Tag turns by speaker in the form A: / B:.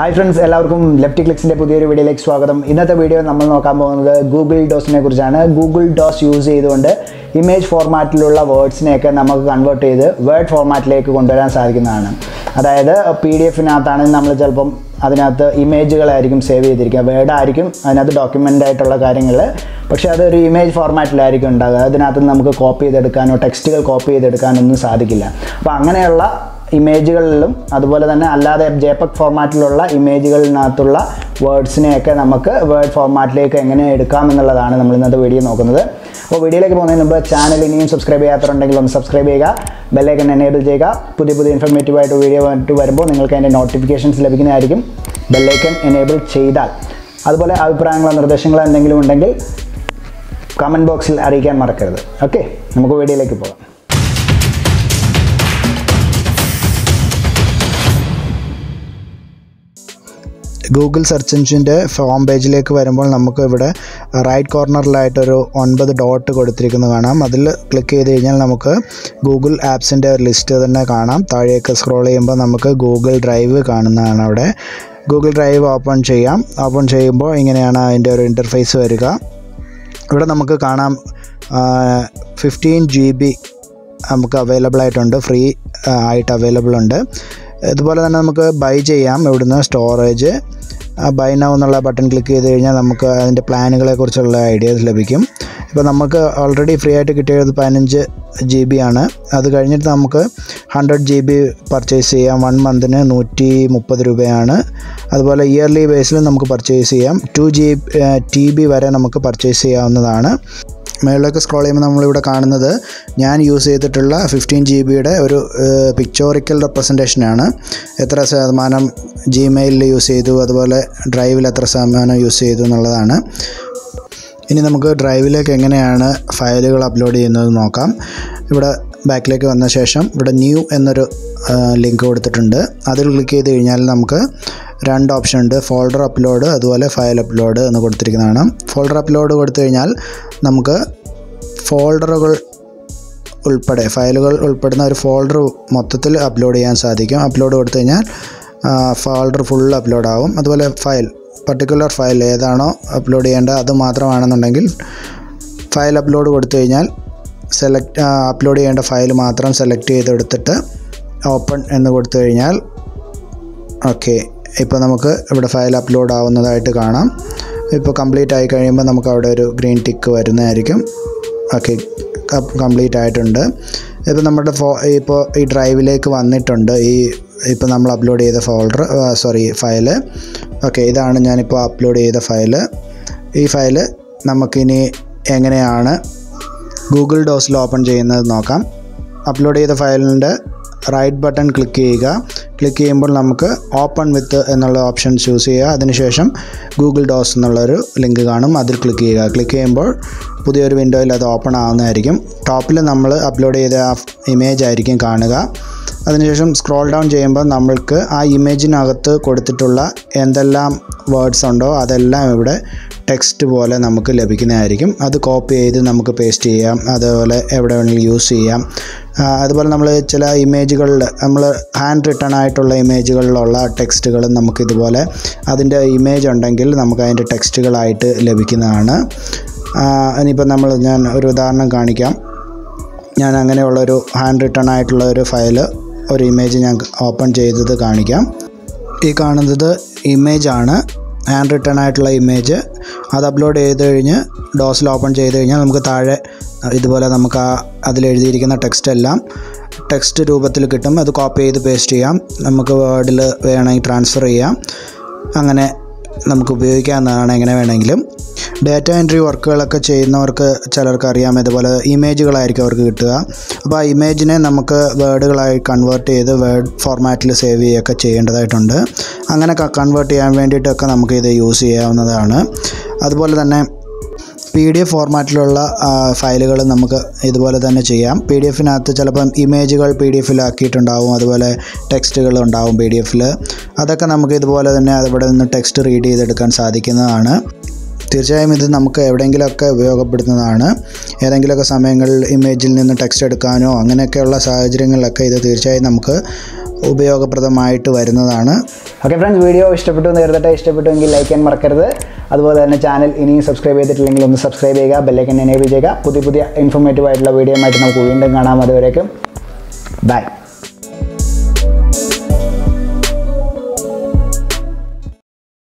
A: hi friends എല്ലാവർക്കും left ക്ലിക്സിൻ്റെ പുതിയൊരു വീഡിയോയിലേക്ക് സ്വാഗതം ഇന്നത്തെ വീഡിയോ നമ്മൾ നോക്കാൻ പോകുന്നത് ഗൂഗിൾ ഡോസിനെ കുറിച്ചാണ് ഗൂഗിൾ ഡോസ് യൂസ് ചെയ്തുകൊണ്ട് ഇമേജ് ഫോർമാറ്റിലുള്ള വേർഡ്സിനെയൊക്കെ നമുക്ക് കൺവേർട്ട് ചെയ്ത് വേർഡ് ഫോർമാറ്റിലേക്ക് കൊണ്ടുവരാൻ സാധിക്കുന്നതാണ് അതായത് പി ഡി എഫിനകത്താണെങ്കിൽ നമ്മൾ ചിലപ്പം അതിനകത്ത് ഇമേജുകളായിരിക്കും സേവ് ചെയ്തിരിക്കുക വേർഡ് ആയിരിക്കും അതിനകത്ത് ഡോക്യുമെൻ്റ് ആയിട്ടുള്ള കാര്യങ്ങൾ പക്ഷേ അതൊരു ഇമേജ് ഫോർമാറ്റിലായിരിക്കും ഉണ്ടാകുക അതിനകത്ത് നമുക്ക് കോപ്പി ചെയ്തെടുക്കാനോ ടെക്സ്റ്റുകൾ കോപ്പി ചെയ്തെടുക്കാനോ ഒന്നും സാധിക്കില്ല അപ്പോൾ അങ്ങനെയുള്ള ഇമേജുകളിലും അതുപോലെ തന്നെ അല്ലാതെ ജെപെക് ഫോർമാറ്റിലുള്ള ഇമേജുകളിനകത്തുള്ള വേർഡ്സിനെയൊക്കെ നമുക്ക് വേർഡ് ഫോർമാറ്റിലേക്ക് എങ്ങനെ എടുക്കാം എന്നുള്ളതാണ് നമ്മൾ ഇന്നത്തെ വീഡിയോ നോക്കുന്നത് അപ്പോൾ വീഡിയോയിലേക്ക് പോകുന്നതിന് മുമ്പ് ചാനൽ ഇനിയും സബ്സ്ക്രൈബ് ചെയ്യാത്തവരുണ്ടെങ്കിൽ ഒന്ന് സബ്സ്ക്രൈബ് ചെയ്യുക ബെല്ലൈക്കൻ എനേബിൾ ചെയ്യുക പുതിയ പുതിയ ഇൻഫർമേറ്റീവ് ആയിട്ട് വീഡിയോ ആയിട്ട് വരുമ്പോൾ നിങ്ങൾക്ക് അതിൻ്റെ നോട്ടിഫിക്കേഷൻസ് ലഭിക്കുന്നതായിരിക്കും ബെല്ലൈക്കൻ എനേബിൾ ചെയ്താൽ അതുപോലെ അഭിപ്രായങ്ങളോ നിർദ്ദേശങ്ങളോ എന്തെങ്കിലും ഉണ്ടെങ്കിൽ കമൻറ്റ് ബോക്സിൽ അറിയിക്കാൻ മറക്കരുത് ഓക്കെ നമുക്ക് വീഡിയോയിലേക്ക് പോകാം ഗൂഗിൾ സെർച്ച് എഞ്ചിൻ്റെ ഫോം പേജിലേക്ക് വരുമ്പോൾ നമുക്ക് ഇവിടെ റൈറ്റ് കോർണറിലായിട്ടൊരു ഒൻപത് ഡോട്ട് കൊടുത്തിരിക്കുന്നത് കാണാം അതിൽ ക്ലിക്ക് ചെയ്ത് കഴിഞ്ഞാൽ നമുക്ക് ഗൂഗിൾ ആപ്സിൻ്റെ ഒരു ലിസ്റ്റ് തന്നെ കാണാം താഴേക്ക് സ്ക്രോൾ ചെയ്യുമ്പോൾ നമുക്ക് ഗൂഗിൾ ഡ്രൈവ് കാണുന്നതാണ് അവിടെ ഗൂഗിൾ ഡ്രൈവ് ഓപ്പൺ ചെയ്യാം ഓപ്പൺ ചെയ്യുമ്പോൾ ഇങ്ങനെയാണ് അതിൻ്റെ ഒരു ഇൻ്റർഫേസ് വരിക ഇവിടെ നമുക്ക് കാണാം ഫിഫ്റ്റീൻ ജി ബി നമുക്ക് അവൈലബിൾ ആയിട്ടുണ്ട് ഫ്രീ ആയിട്ട് അവൈലബിൾ ഉണ്ട് ഇതുപോലെ തന്നെ നമുക്ക് ബൈ ചെയ്യാം ഇവിടുന്ന് സ്റ്റോറേജ് ബൈ നൗ എന്നുള്ള ബട്ടൺ ക്ലിക്ക് ചെയ്ത് കഴിഞ്ഞാൽ നമുക്ക് അതിൻ്റെ പ്ലാനുകളെ കുറിച്ചുള്ള ഐഡിയാസ് ലഭിക്കും ഇപ്പോൾ നമുക്ക് ഓൾറെഡി ഫ്രീ ആയിട്ട് കിട്ടിയത് പതിനഞ്ച് ജി ബി ആണ് അത് കഴിഞ്ഞിട്ട് നമുക്ക് ഹൺഡ്രഡ് ജി ബി പർച്ചേസ് ചെയ്യാം വൺ മന്തിന് നൂറ്റി മുപ്പത് രൂപയാണ് അതുപോലെ ഇയർലി ബേസിൽ നമുക്ക് പർച്ചേസ് ചെയ്യാം ടു ജി ടി ബി വരെ നമുക്ക് പർച്ചേസ് ചെയ്യാവുന്നതാണ് മുകളിലേക്ക് സ്ക്രോൾ ചെയ്യുമ്പോൾ നമ്മളിവിടെ കാണുന്നത് ഞാൻ യൂസ് ചെയ്തിട്ടുള്ള ഫിഫ്റ്റീൻ ജി ബിയുടെ ഒരു പിക്ചോറിക്കൽ റെപ്രസെൻറ്റേഷനാണ് എത്ര ശതമാനം ജിമെയിലിൽ യൂസ് ചെയ്തു അതുപോലെ ഡ്രൈവിൽ എത്ര ശതമാനം യൂസ് ചെയ്തു എന്നുള്ളതാണ് ഇനി നമുക്ക് ഡ്രൈവിലേക്ക് എങ്ങനെയാണ് ഫയലുകൾ അപ്ലോഡ് ചെയ്യുന്നത് നോക്കാം ഇവിടെ ബാക്കിലേക്ക് വന്ന ശേഷം ഇവിടെ ന്യൂ എന്നൊരു ലിങ്ക് കൊടുത്തിട്ടുണ്ട് അതിൽ ക്ലിക്ക് ചെയ്ത് കഴിഞ്ഞാൽ നമുക്ക് രണ്ട് ഓപ്ഷൻ ഉണ്ട് ഫോൾഡർ അപ്ലോഡ് അതുപോലെ ഫയൽ അപ്ലോഡ് എന്ന് കൊടുത്തിരിക്കുന്നതാണ് ഫോൾഡർ അപ്ലോഡ് കൊടുത്തു കഴിഞ്ഞാൽ നമുക്ക് ഫോൾഡറുകൾ ഉൾപ്പെടെ ഫയലുകൾ ഉൾപ്പെടുന്ന ഒരു ഫോൾഡർ മൊത്തത്തിൽ അപ്ലോഡ് ചെയ്യാൻ സാധിക്കും അപ്ലോഡ് കൊടുത്തു കഴിഞ്ഞാൽ ഫോൾഡർ ഫുൾ അപ്ലോഡ് ആവും അതുപോലെ ഫയൽ പർട്ടിക്കുലർ ഫയൽ ഏതാണോ അപ്ലോഡ് ചെയ്യേണ്ടത് അത് മാത്രമാണെന്നുണ്ടെങ്കിൽ ഫയൽ അപ്ലോഡ് കൊടുത്തു കഴിഞ്ഞാൽ സെലക്ട് അപ്ലോഡ് ചെയ്യേണ്ട ഫയൽ മാത്രം സെലക്ട് ചെയ്തെടുത്തിട്ട് ഓപ്പൺ എന്ന് കൊടുത്തു കഴിഞ്ഞാൽ ഓക്കെ ഇപ്പോൾ നമുക്ക് ഇവിടെ ഫയൽ അപ്ലോഡ് ആവുന്നതായിട്ട് കാണാം ഇപ്പോൾ കംപ്ലീറ്റ് ആയി കഴിയുമ്പോൾ നമുക്ക് അവിടെ ഒരു ഗ്രീൻ ടിക്ക് വരുന്നതായിരിക്കും ഓക്കെ കംപ്ലീറ്റ് ആയിട്ടുണ്ട് ഇപ്പോൾ നമ്മുടെ ഫോ ഇപ്പോൾ ഈ ഡ്രൈവിലേക്ക് വന്നിട്ടുണ്ട് ഈ ഇപ്പോൾ നമ്മൾ അപ്ലോഡ് ചെയ്ത ഫോൾഡർ സോറി ഫയല് ഓക്കെ ഇതാണ് ഞാനിപ്പോൾ അപ്ലോഡ് ചെയ്ത ഫയല് ഈ ഫയല് നമുക്കിനി എങ്ങനെയാണ് ഗൂഗിൾ ഡോസിൽ ഓപ്പൺ ചെയ്യുന്നത് നോക്കാം അപ്ലോഡ് ചെയ്ത ഫയലിൻ്റെ റൈറ്റ് ബട്ടൺ ക്ലിക്ക് ചെയ്യുക ക്ലിക്ക് ചെയ്യുമ്പോൾ നമുക്ക് ഓപ്പൺ വിത്ത് എന്നുള്ള ഓപ്ഷൻ ചൂസ് ചെയ്യുക അതിനുശേഷം ഗൂഗിൾ ഡോസ് എന്നുള്ളൊരു ലിങ്ക് കാണും അതിൽ ക്ലിക്ക് ചെയ്യുക ക്ലിക്ക് ചെയ്യുമ്പോൾ പുതിയൊരു വിൻഡോയിൽ അത് ഓപ്പൺ ആവുന്നതായിരിക്കും ടോപ്പിൽ നമ്മൾ അപ്ലോഡ് ചെയ്ത ആ ഇമേജ് ആയിരിക്കും കാണുക അതിനുശേഷം സ്ക്രോൾ ഡൗൺ ചെയ്യുമ്പോൾ നമ്മൾക്ക് ആ ഇമേജിനകത്ത് കൊടുത്തിട്ടുള്ള എന്തെല്ലാം വേർഡ്സ് ഉണ്ടോ അതെല്ലാം ഇവിടെ ടെക്സ്റ്റ് പോലെ നമുക്ക് ലഭിക്കുന്നതായിരിക്കും അത് കോപ്പി ചെയ്ത് നമുക്ക് പേസ്റ്റ് ചെയ്യാം അതുപോലെ എവിടെ വേണമെങ്കിലും യൂസ് ചെയ്യാം അതുപോലെ നമ്മൾ ചില ഇമേജുകളിൽ നമ്മൾ ഹാൻഡ് റിട്ടൺ ആയിട്ടുള്ള ഇമേജുകളിലുള്ള ടെക്സ്റ്റുകളും നമുക്ക് ഇതുപോലെ അതിൻ്റെ ഇമേജ് ഉണ്ടെങ്കിൽ നമുക്ക് അതിൻ്റെ ടെക്സ്റ്റുകളായിട്ട് ലഭിക്കുന്നതാണ് ഇനിയിപ്പോൾ നമ്മൾ ഞാൻ ഒരു ഉദാഹരണം കാണിക്കാം ഞാൻ അങ്ങനെയുള്ളൊരു ഹാൻഡ് റിട്ടൺ ആയിട്ടുള്ള ഒരു ഫയല് ഒരു ഇമേജ് ഞാൻ ഓപ്പൺ ചെയ്തത് കാണിക്കാം ഈ കാണുന്നത് ഇമേജാണ് ഹാൻഡ് റിട്ടൺ ആയിട്ടുള്ള ഇമേജ് അത് അപ്ലോഡ് ചെയ്ത് കഴിഞ്ഞ് ഡോസിൽ ഓപ്പൺ ചെയ്ത് കഴിഞ്ഞാൽ നമുക്ക് താഴെ ഇതുപോലെ നമുക്ക് ആ അതിലെഴുതിയിരിക്കുന്ന ടെക്സ്റ്റ് എല്ലാം ടെക്സ്റ്റ് രൂപത്തിൽ കിട്ടും അത് കോപ്പി ചെയ്ത് പേസ്റ്റ് ചെയ്യാം നമുക്ക് വേർഡിൽ വേണമെങ്കിൽ ട്രാൻസ്ഫർ ചെയ്യാം അങ്ങനെ നമുക്ക് ഉപയോഗിക്കാവുന്നതാണ് എങ്ങനെ വേണമെങ്കിലും ഡാറ്റ എൻട്രി വർക്കുകളൊക്കെ ചെയ്യുന്നവർക്ക് ചിലർക്ക് അറിയാം ഇതുപോലെ ഇമേജുകളായിരിക്കും അവർക്ക് കിട്ടുക അപ്പോൾ ആ ഇമേജിനെ നമുക്ക് വേർഡുകളായി കൺവേർട്ട് ചെയ്ത് വേർഡ് ഫോർമാറ്റിൽ സേവ് ചെയ്യുകയൊക്കെ ചെയ്യേണ്ടതായിട്ടുണ്ട് അങ്ങനെ കൺവേർട്ട് ചെയ്യാൻ വേണ്ടിയിട്ടൊക്കെ നമുക്ക് ഇത് യൂസ് ചെയ്യാവുന്നതാണ് അതുപോലെ തന്നെ പി ഡി എഫ് ഫോർമാറ്റിലുള്ള ഫയലുകൾ നമുക്ക് ഇതുപോലെ തന്നെ ചെയ്യാം പി ഡി എഫിനകത്ത് ചിലപ്പം ഇമേജുകൾ പി ഡി എഫിലാക്കിയിട്ടുണ്ടാവും അതുപോലെ ടെക്സ്റ്റുകൾ ഉണ്ടാവും പി ഡി എഫിൽ അതൊക്കെ നമുക്ക് ഇതുപോലെ തന്നെ ഇവിടെ നിന്ന് ടെക്സ്റ്റ് റീഡ് ചെയ്തെടുക്കാൻ സാധിക്കുന്നതാണ് തീർച്ചയായും ഇത് നമുക്ക് എവിടെയെങ്കിലുമൊക്കെ ഉപയോഗപ്പെടുന്നതാണ് ഏതെങ്കിലുമൊക്കെ സമയങ്ങളിൽ ഇമേജിൽ നിന്ന് ടെക്സ്റ്റ് എടുക്കാനോ അങ്ങനെയൊക്കെയുള്ള സാഹചര്യങ്ങളിലൊക്കെ ഇത് തീർച്ചയായും നമുക്ക് ഉപയോഗപ്രദമായിട്ട് വരുന്നതാണ്
B: ഓക്കെ ഫ്രണ്ട്സ് വീഡിയോ ഇഷ്ടപ്പെട്ടു എന്ന് കരുതട്ടെ ഇഷ്ടപ്പെട്ടുവെങ്കിൽ ലൈക്ക് ചെയ്യാൻ മറക്കരുത് അതുപോലെ തന്നെ ചാനൽ ഇനിയും സബ്സ്ക്രൈബ് ചെയ്തിട്ടില്ലെങ്കിൽ ഒന്ന് സബ്സ്ക്രൈബ് ചെയ്യുക ബെല്ലൈക്കൻ എനേബിൾ ചെയ്യുക പുതിയ പുതിയ ഇൻഫോർമേറ്റീവ് ആയിട്ടുള്ള വീഡിയോ ആയിട്ട് നമുക്ക് വീണ്ടും കാണാം അതുവരേക്കും ബൈ